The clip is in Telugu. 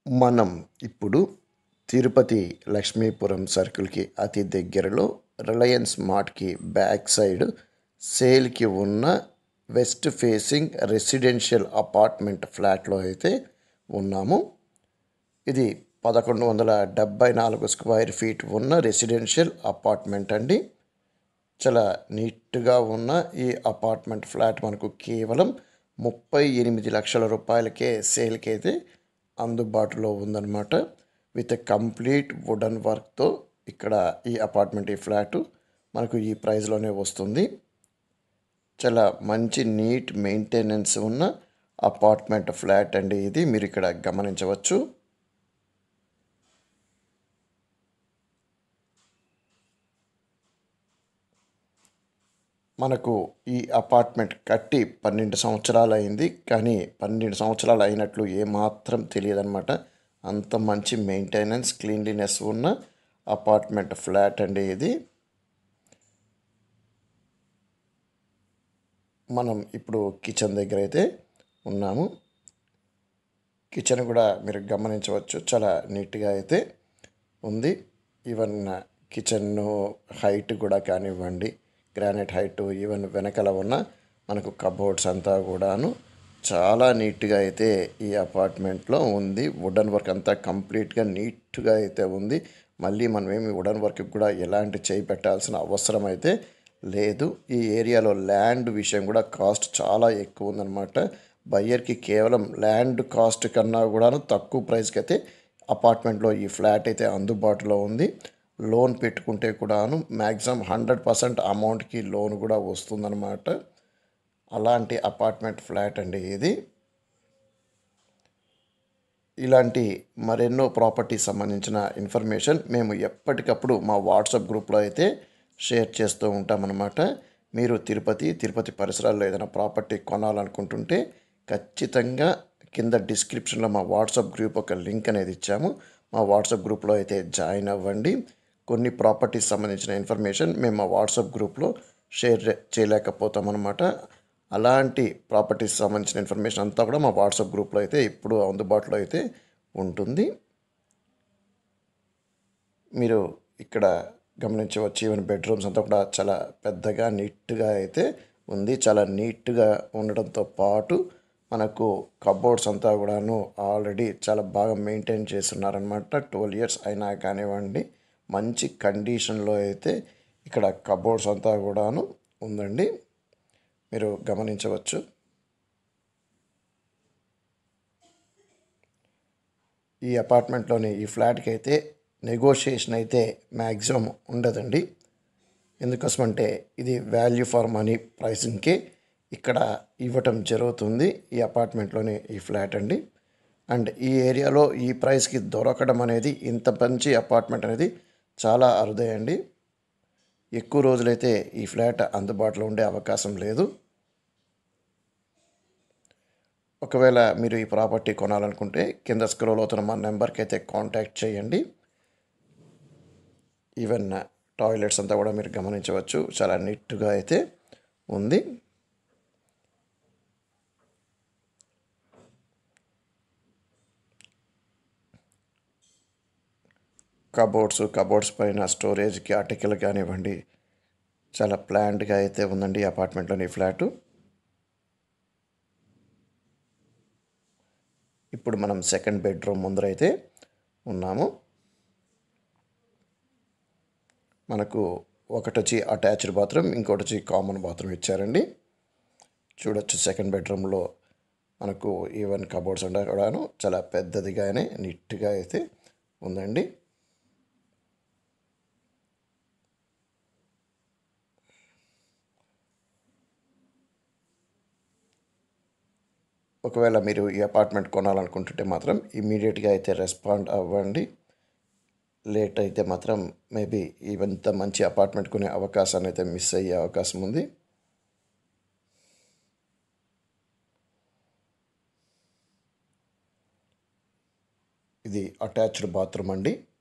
మనం ఇప్పుడు తిరుపతి లక్ష్మీపురం సర్కిల్కి అతి దగ్గరలో రిలయన్స్ మార్ట్కి బ్యాక్ సైడ్ సేల్కి ఉన్న వెస్ట్ ఫేసింగ్ రెసిడెన్షియల్ అపార్ట్మెంట్ ఫ్లాట్లో అయితే ఉన్నాము ఇది పదకొండు వందల డెబ్బై నాలుగు స్క్వేర్ ఫీట్ ఉన్న రెసిడెన్షియల్ అపార్ట్మెంట్ అండి చాలా నీట్గా ఉన్న ఈ అపార్ట్మెంట్ ఫ్లాట్ మనకు కేవలం ముప్పై ఎనిమిది లక్షల రూపాయలకే సేల్కి అయితే అందుబాటులో ఉందన్నమాట విత్ కంప్లీట్ వుడన్ వర్క్తో ఇక్కడ ఈ అపార్ట్మెంట్ ఈ ఫ్లాటు మనకు ఈ ప్రైస్లోనే వస్తుంది చాలా మంచి నీట్ మెయింటెనెన్స్ ఉన్న అపార్ట్మెంట్ ఫ్లాట్ అండి ఇది మీరు ఇక్కడ గమనించవచ్చు మనకు ఈ అపార్ట్మెంట్ కట్టి పన్నెండు సంవత్సరాలు అయింది కానీ పన్నెండు సంవత్సరాలు అయినట్లు ఏమాత్రం తెలియదన్నమాట అంత మంచి మెయింటెనెన్స్ క్లీన్లీనెస్ ఉన్న అపార్ట్మెంట్ ఫ్లాట్ అండి ఇది మనం ఇప్పుడు కిచెన్ దగ్గర అయితే ఉన్నాము కిచెన్ కూడా మీరు గమనించవచ్చు చాలా నీట్గా అయితే ఉంది ఈవెన్ కిచెన్ హైట్ కూడా కానివ్వండి గ్రానైట్ హైట్ ఈవెన్ వెనకాల ఉన్న మనకు కబోర్డ్స్ అంతా కూడాను చాలా నీట్గా అయితే ఈ అపార్ట్మెంట్లో ఉంది వుడన్ వర్క్ అంతా కంప్లీట్గా నీట్గా అయితే ఉంది మళ్ళీ మనం ఏమి వుడన్ వర్క్ కూడా ఎలాంటి చేయి పెట్టాల్సిన అవసరం అయితే లేదు ఈ ఏరియాలో ల్యాండ్ విషయం కూడా కాస్ట్ చాలా ఎక్కువ ఉందన్నమాట బయ్యర్కి కేవలం ల్యాండ్ కాస్ట్ కన్నా కూడాను తక్కువ ప్రైస్కి అయితే అపార్ట్మెంట్లో ఈ ఫ్లాట్ అయితే అందుబాటులో ఉంది లోన్ పెట్టుకుంటే కూడాను మ్యాక్సిమం హండ్రెడ్ పర్సెంట్ అమౌంట్కి లోన్ కూడా వస్తుందన్నమాట అలాంటి అపార్ట్మెంట్ ఫ్లాట్ అండి ఇది ఇలాంటి మరెన్నో ప్రాపర్టీస్ సంబంధించిన ఇన్ఫర్మేషన్ మేము ఎప్పటికప్పుడు మా వాట్సాప్ గ్రూప్లో అయితే షేర్ చేస్తూ ఉంటామన్నమాట మీరు తిరుపతి తిరుపతి పరిసరాల్లో ఏదైనా ప్రాపర్టీ కొనాలనుకుంటుంటే ఖచ్చితంగా కింద డిస్క్రిప్షన్లో మా వాట్సాప్ గ్రూప్ ఒక లింక్ అనేది ఇచ్చాము మా వాట్సాప్ గ్రూప్లో అయితే జాయిన్ అవ్వండి కొన్ని ప్రాపర్టీస్ సంబంధించిన ఇన్ఫర్మేషన్ మేము మా వాట్సాప్ గ్రూప్లో షేర్ చేయలేకపోతాం అనమాట అలాంటి ప్రాపర్టీస్ సంబంధించిన ఇన్ఫర్మేషన్ అంతా కూడా మా వాట్సాప్ గ్రూప్లో అయితే ఇప్పుడు అందుబాటులో అయితే ఉంటుంది మీరు ఇక్కడ గమనించవచ్చు ఈవెన్ బెడ్రూమ్స్ అంతా కూడా చాలా పెద్దగా నీట్గా అయితే ఉంది చాలా నీట్గా ఉండడంతో పాటు మనకు కబోర్డ్స్ అంతా కూడాను ఆల్రెడీ చాలా బాగా మెయింటైన్ చేస్తున్నారనమాట ట్వెల్వ్ ఇయర్స్ అయినా కానివ్వండి మంచి కండిషన్లో అయితే ఇక్కడ కబోర్డ్స్ అంతా కూడాను ఉందండి మీరు గమనించవచ్చు ఈ అపార్ట్మెంట్లోని ఈ ఫ్లాట్కి అయితే నెగోషియేషన్ అయితే మ్యాక్సిమం ఉండదండి ఎందుకోసమంటే ఇది వాల్యూ ఫర్ మనీ ప్రైసింగ్కి ఇక్కడ ఇవ్వటం జరుగుతుంది ఈ అపార్ట్మెంట్లోని ఈ ఫ్లాట్ అండి అండ్ ఈ ఏరియాలో ఈ ప్రైస్కి దొరకడం అనేది ఇంత మంచి అపార్ట్మెంట్ అనేది చాలా అరుదయండి ఎక్కువ రోజులైతే ఈ ఫ్లాట్ అందుబాటులో ఉండే అవకాశం లేదు ఒకవేళ మీరు ఈ ప్రాపర్టీ కొనాలనుకుంటే కింద స్క్రోల్ అవుతున్న మా నెంబర్కి అయితే కాంటాక్ట్ చేయండి ఈవెన్ టాయిలెట్స్ అంతా కూడా మీరు గమనించవచ్చు చాలా నీట్గా అయితే ఉంది కబోర్డ్స్ కబోర్డ్స్ పైన స్టోరేజ్కి ఆర్టికల్ కానివ్వండి చాలా ప్లాంట్గా అయితే ఉందండి ఈ అపార్ట్మెంట్లోని ఫ్లాటు ఇప్పుడు మనం సెకండ్ బెడ్రూమ్ ముందర అయితే ఉన్నాము మనకు ఒకటి వచ్చి అటాచ్డ్ బాత్రూమ్ ఇంకోటి వచ్చి కామన్ బాత్రూమ్ ఇచ్చారండి చూడొచ్చు సెకండ్ బెడ్రూమ్లో మనకు ఈవెన్ కబోర్డ్స్ ఉండ కూడాను చాలా పెద్దదిగానే నీట్గా అయితే ఉందండి ఒకవేళ మీరు ఈ అపార్ట్మెంట్ కొనాలనుకుంటుంటే మాత్రం ఇమీడియట్గా అయితే రెస్పాండ్ అవ్వండి లేట్ అయితే మాత్రం మేబీ ఇంత మంచి అపార్ట్మెంట్ కొనే అవకాశాన్ని అయితే మిస్ అయ్యే అవకాశం ఉంది ఇది అటాచ్డ్ బాత్రూమ్ అండి